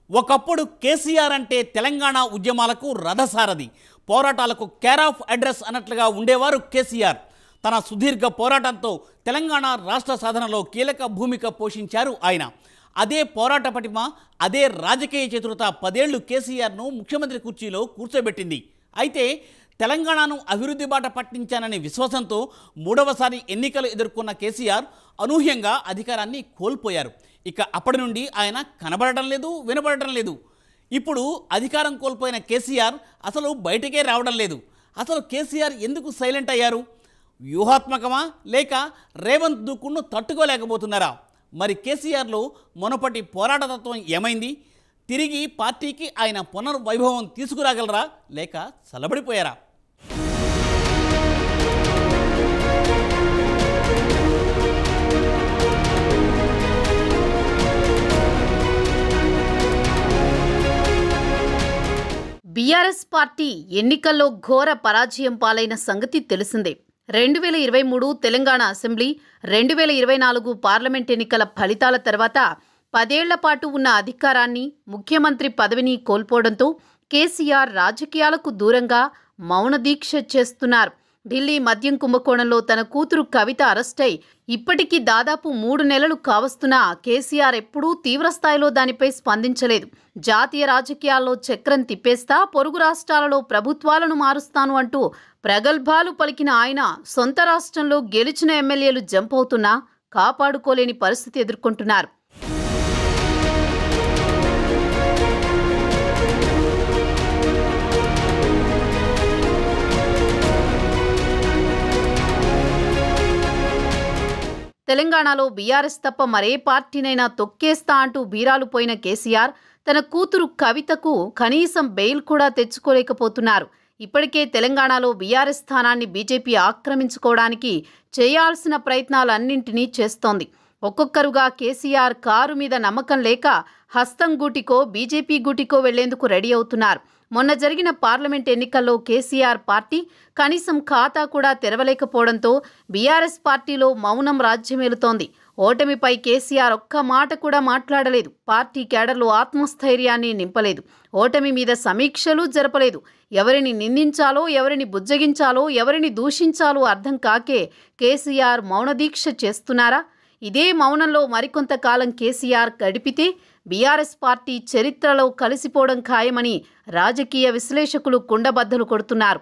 ఒకప్పుడు కేసీఆర్ అంటే తెలంగాణ ఉద్యమాలకు రథసారథి పోరాటాలకు కేర్ ఆఫ్ అడ్రస్ అన్నట్లుగా ఉండేవారు కేసీఆర్ తన సుదీర్ఘ పోరాటంతో తెలంగాణ రాష్ట్ర సాధనలో కీలక భూమిక పోషించారు ఆయన అదే పోరాట పటిమ అదే రాజకీయ చతురత పదేళ్లు కేసీఆర్ను ముఖ్యమంత్రి కుర్చీలో కూర్చోబెట్టింది అయితే తెలంగాణను అభివృద్ధి బాట పట్టించాననే విశ్వాసంతో మూడవసారి ఎన్నికలు ఎదుర్కొన్న కేసీఆర్ అనూహ్యంగా అధికారాన్ని కోల్పోయారు ఇక అప్పటి నుండి ఆయన కనబడటం లేదు వినబడటం లేదు ఇప్పుడు అధికారం కోల్పోయిన కేసీఆర్ అసలు బయటకే రావడం లేదు అసలు కేసీఆర్ ఎందుకు సైలెంట్ అయ్యారు వ్యూహాత్మకమా లేక రేవంత్ దూకుడును తట్టుకోలేకపోతున్నారా మరి కేసీఆర్లో మునపటి పోరాటతత్వం ఏమైంది తిరిగి పార్టీకి ఆయన పునర్వైభవం తీసుకురాగలరా లేక చల్లబడిపోయారా బీఆర్ఎస్ పార్టీ ఎన్నికల్లో ఘోర పరాజయం పాలైన సంగతి తెలిసిందే రెండు వేల ఇరవై మూడు తెలంగాణ అసెంబ్లీ రెండు వేల ఇరవై నాలుగు పార్లమెంట్ ఎన్నికల ఫలితాల తర్వాత పదేళ్ల పాటు ఉన్న అధికారాన్ని ముఖ్యమంత్రి పదవిని కోల్పోవడంతో కేసీఆర్ రాజకీయాలకు దూరంగా మౌన దీక్ష చేస్తున్నారు ఢిల్లీ మద్యం కుంభకోణంలో తన కూతురు కవిత అరెస్టై ఇప్పటికీ దాదాపు మూడు నెలలు కావస్తున్నా కేసీఆర్ ఎప్పుడూ తీవ్రస్థాయిలో దానిపై స్పందించలేదు జాతీయ రాజకీయాల్లో చక్రం తిప్పేస్తా పొరుగు రాష్ట్రాలలో ప్రభుత్వాలను మారుస్తాను అంటూ ప్రగల్భాలు పలికిన ఆయన సొంత రాష్ట్రంలో గెలిచిన ఎమ్మెల్యేలు జంప్ అవుతున్నా కాపాడుకోలేని పరిస్థితి ఎదుర్కొంటున్నారు తెలంగాణలో బీఆర్ఎస్ తప్ప మరే పార్టీనైనా తొక్కేస్తా అంటూ బీరాలు పోయిన కేసీఆర్ తన కూతురు కవితకు కనీసం బెయిల్ కూడా తెచ్చుకోలేకపోతున్నారు ఇప్పటికే తెలంగాణలో బీఆర్ఎస్ స్థానాన్ని బీజేపీ ఆక్రమించుకోవడానికి చేయాల్సిన ప్రయత్నాలన్నింటినీ చేస్తోంది ఒక్కొక్కరుగా కేసీఆర్ కారు మీద నమ్మకం లేక హస్తం గూటికో బీజేపీ గూటికో వెళ్లేందుకు రెడీ అవుతున్నారు మొన్న జరిగిన పార్లమెంట్ ఎన్నికల్లో కేసీఆర్ పార్టీ కనీసం ఖాతా కూడా తెరవలేకపోవడంతో బీఆర్ఎస్ పార్టీలో మౌనం రాజ్యమేలుతోంది ఓటమిపై కేసీఆర్ ఒక్క మాట కూడా మాట్లాడలేదు పార్టీ కేడర్లో ఆత్మస్థైర్యాన్ని నింపలేదు ఓటమి మీద సమీక్షలు జరపలేదు ఎవరిని నిందించాలో ఎవరిని బుజ్జగించాలో ఎవరిని దూషించాలో అర్థం కాకే కేసీఆర్ మౌనదీక్ష చేస్తున్నారా ఇదే మౌనంలో మరికొంతకాలం కేసీఆర్ గడిపితే బీఆర్ఎస్ పార్టీ చరిత్రలో కలిసిపోవడం ఖాయమని రాజకీయ విశ్లేషకులు కుండబద్దలు కొడుతున్నారు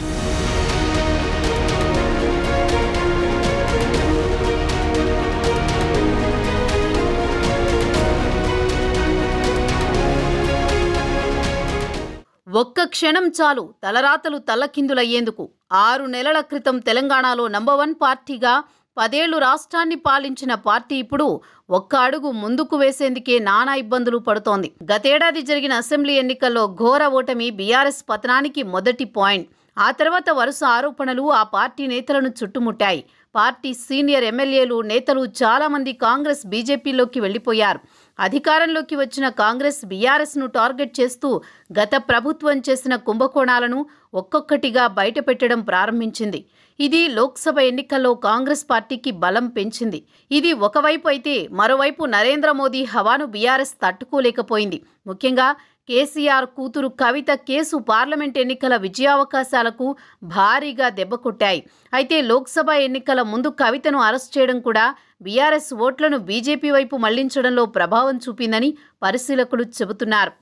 ఒక్క క్షణం చాలు తలరాతలు తల్లకిందులయ్యేందుకు ఆరు నెలల క్రితం తెలంగాణలో నంబర్ వన్ పార్టీగా పదేళ్లు రాష్ట్రాన్ని పాలించిన పార్టీ ఇప్పుడు ఒక్క అడుగు ముందుకు వేసేందుకే నానా ఇబ్బందులు పడుతోంది గతేడాది జరిగిన అసెంబ్లీ ఎన్నికల్లో ఘోర ఓటమి బీఆర్ఎస్ పతనానికి మొదటి పాయింట్ ఆ తర్వాత వరుస ఆరోపణలు ఆ పార్టీ నేతలను చుట్టుముట్టాయి పార్టీ సీనియర్ ఎమ్మెల్యేలు నేతలు చాలా మంది కాంగ్రెస్ బీజేపీలోకి వెళ్లిపోయారు అధికారంలోకి వచ్చిన కాంగ్రెస్ బీఆర్ఎస్ను టార్గెట్ చేస్తూ గత ప్రభుత్వం చేసిన కుంభకోణాలను ఒక్కొక్కటిగా బయటపెట్టడం ప్రారంభించింది ఇది లోక్సభ ఎన్నికల్లో కాంగ్రెస్ పార్టీకి బలం పెంచింది ఇది ఒకవైపు అయితే మరోవైపు నరేంద్ర మోదీ హవాను బీఆర్ఎస్ తట్టుకోలేకపోయింది ముఖ్యంగా కేసీఆర్ కూతురు కవిత కేసు పార్లమెంట్ ఎన్నికల విజయావకాశాలకు భారీగా దెబ్బకొట్టాయి అయితే లోక్సభ ఎన్నికల ముందు కవితను అరెస్ట్ చేయడం కూడా బీఆర్ఎస్ ఓట్లను బీజేపీ వైపు మళ్లించడంలో ప్రభావం చూపిందని పరిశీలకులు చెబుతున్నారు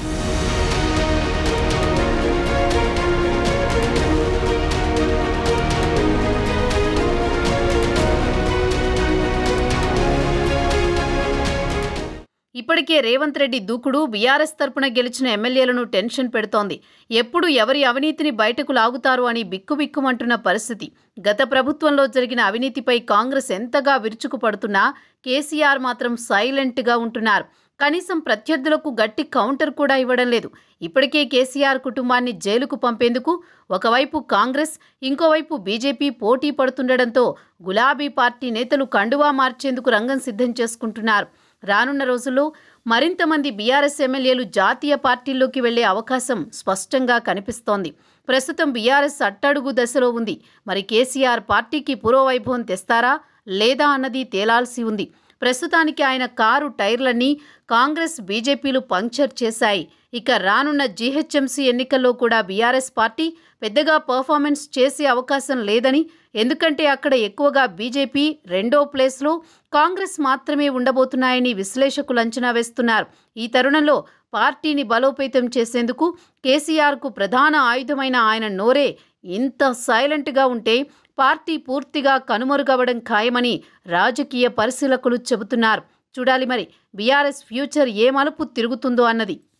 ఇప్పటికే రేవంత్ రెడ్డి దూకుడు బీఆర్ఎస్ తరపున గెలిచిన ఎమ్మెల్యేలను టెన్షన్ పెడుతోంది ఎప్పుడు ఎవరి అవినీతిని బయటకు లాగుతారు అని బిక్కుబిక్కుమంటున్న పరిస్థితి గత ప్రభుత్వంలో జరిగిన అవినీతిపై కాంగ్రెస్ ఎంతగా విరుచుకుపడుతున్నా కేసీఆర్ మాత్రం సైలెంట్గా ఉంటున్నారు కనీసం ప్రత్యర్థులకు గట్టి కౌంటర్ కూడా ఇవ్వడం లేదు ఇప్పటికే కేసీఆర్ కుటుంబాన్ని జైలుకు పంపేందుకు ఒకవైపు కాంగ్రెస్ ఇంకోవైపు బీజేపీ పోటీ పడుతుండటంతో గులాబీ పార్టీ నేతలు కండువా మార్చేందుకు రంగం సిద్ధం చేసుకుంటున్నారు రానున్న రోజుల్లో మరింత మంది బీఆర్ఎస్ ఎమ్మెల్యేలు జాతీయ పార్టీల్లోకి వెళ్లే అవకాశం స్పష్టంగా కనిపిస్తోంది ప్రస్తుతం బీఆర్ఎస్ అట్టడుగు దశలో ఉంది మరి కేసీఆర్ పార్టీకి పురోవైభవం తెస్తారా లేదా అన్నది తేలాల్సి ఉంది ప్రస్తుతానికి ఆయన కారు టైర్లన్నీ కాంగ్రెస్ బీజేపీలు పంక్చర్ చేశాయి ఇక రానున్న జీహెచ్ఎంసీ ఎన్నికల్లో కూడా బీఆర్ఎస్ పార్టీ పెద్దగా పర్ఫార్మెన్స్ చేసే అవకాశం లేదని ఎందుకంటే అక్కడ ఎక్కువగా బీజేపీ రెండో ప్లేస్లో కాంగ్రెస్ మాత్రమే ఉండబోతున్నాయని విశ్లేషకులు అంచనా వేస్తున్నారు ఈ తరుణంలో పార్టీని బలోపేతం చేసేందుకు కేసీఆర్కు ప్రధాన ఆయుధమైన ఆయన నోరే ఇంత సైలెంట్గా ఉంటే పార్టీ పూర్తిగా కనుమరుగవడం ఖాయమని రాజకీయ పరిశీలకులు చెబుతున్నారు చూడాలి మరి బీఆర్ఎస్ ఫ్యూచర్ ఏ మలుపు తిరుగుతుందో అన్నది